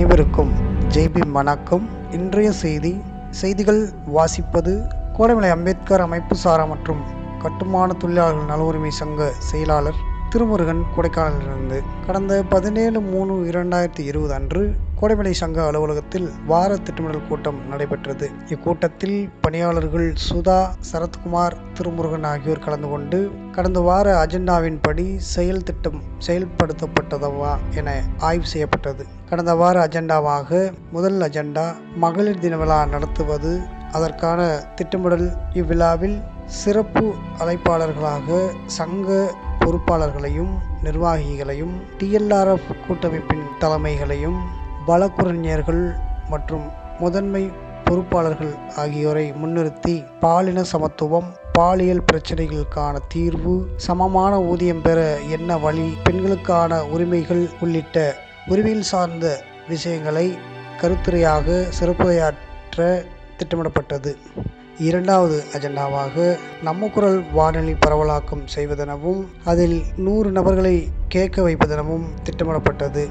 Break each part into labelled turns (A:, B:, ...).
A: அனைவருக்கும் ஜெய்பி வணக்கம் இன்றைய செய்தி செய்திகள் வாசிப்பது கோடைமலை அம்பேத்கர் அமைப்பு சாரா மற்றும் கட்டுமான தொழிலாளர்கள் நல உரிமை சங்க செயலாளர் திருமுருகன் கொடைக்கானலிலிருந்து கடந்த பதினேழு மூணு இரண்டாயிரத்தி இருபது அன்று கோடைமலை சங்க அலுவலகத்தில் வார திட்டமிடல் கூட்டம் நடைபெற்றது இக்கூட்டத்தில் பணியாளர்கள் சுதா சரத்குமார் திருமுருகன் ஆகியோர் கலந்து கொண்டு கடந்த வார அஜெண்டாவின்படி செயல் திட்டம் செயல்படுத்தப்பட்டதவா என ஆய்வு செய்யப்பட்டது கடந்த வார அஜெண்டாவாக முதல் அஜெண்டா மகளிர் தின விழா நடத்துவது அதற்கான திட்டமிடல் இவ்விழாவில் சிறப்பு அழைப்பாளர்களாக சங்க பொறுப்பாளர்களையும் நிர்வாகிகளையும் டிஎல்ஆர்எஃப் கூட்டமைப்பின் தலைமைகளையும் வழக்குரைஞர்கள் மற்றும் முதன்மை பொறுப்பாளர்கள் ஆகியோரை முன்னிறுத்தி பாலின சமத்துவம் பாலியல் பிரச்சனைகளுக்கான தீர்வு சமமான ஊதியம் பெற என்ன வழி பெண்களுக்கான உரிமைகள் உள்ளிட்ட உரிமையில் சார்ந்த விஷயங்களை கருத்துரையாக சிறப்புரையாற்ற திட்டமிடப்பட்டது இரண்டாவது அஜெண்டாவாக நம்ம குரல் வானொலி பரவலாக்கம் செய்வதெனவும் அதில் நூறு நபர்களை கேட்க வைப்பதெனவும் திட்டமிடப்பட்டது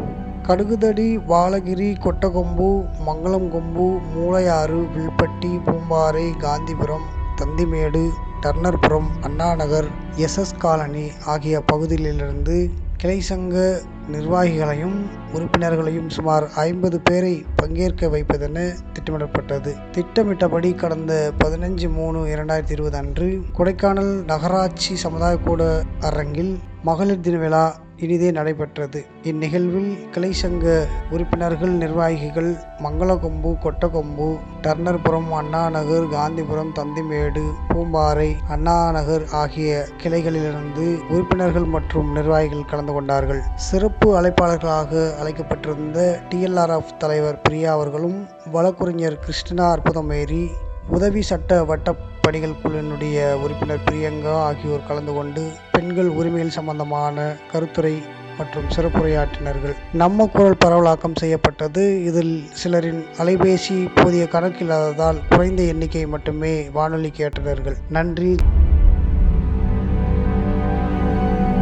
A: கடுகுதடி வாழகிரி கொட்டகொம்பு மங்களம்கொம்பு மூளையாறு வில்பட்டி பூம்பாறை காந்திபுரம் தந்திமேடு டர்னர்புரம் அண்ணாநகர் எஸ்எஸ் காலனி ஆகிய பகுதிகளிலிருந்து கிளை சங்க நிர்வாகிகளையும் உறுப்பினர்களையும் சுமார் ஐம்பது பேரை பங்கேற்க வைப்பதென திட்டமிடப்பட்டது திட்டமிட்டபடி கடந்த பதினஞ்சு மூணு இரண்டாயிரத்தி இருபது அன்று கொடைக்கானல் நகராட்சி சமுதாய கூட அரங்கில் மகளிர் தின விழா இனிதே நடைபெற்றது இந்நிகழ்வில் கிளை சங்க உறுப்பினர்கள் நிர்வாகிகள் மங்களகொம்பு கொட்டகொம்பு டர்னர்புரம் அண்ணாநகர் காந்திபுரம் தந்திமேடு பூம்பாறை அண்ணாநகர் ஆகிய கிளைகளிலிருந்து உறுப்பினர்கள் மற்றும் நிர்வாகிகள் கலந்து கொண்டார்கள் சிறப்பு அழைப்பாளர்களாக அழைக்கப்பட்டிருந்த டிஎல்ஆர்எஃப் தலைவர் பிரியா அவர்களும் வழக்குரைஞர் கிருஷ்ணா அற்புதமேரி உதவி சட்ட வட்ட பணிகள் குழுவினுடைய உறுப்பினர் பிரியங்கா ஆகியோர் கலந்து கொண்டு பெண்கள் உரிமைகள் சம்பந்தமான கருத்துரை மற்றும் சிறப்புரையாற்றினர்கள் நம்ம குரல் பரவலாக்கம் செய்யப்பட்டது இதில் சிலரின் அலைபேசி போதிய கணக்கில்லாததால் குறைந்த எண்ணிக்கை மட்டுமே வானொலி கேட்டனர்கள் நன்றி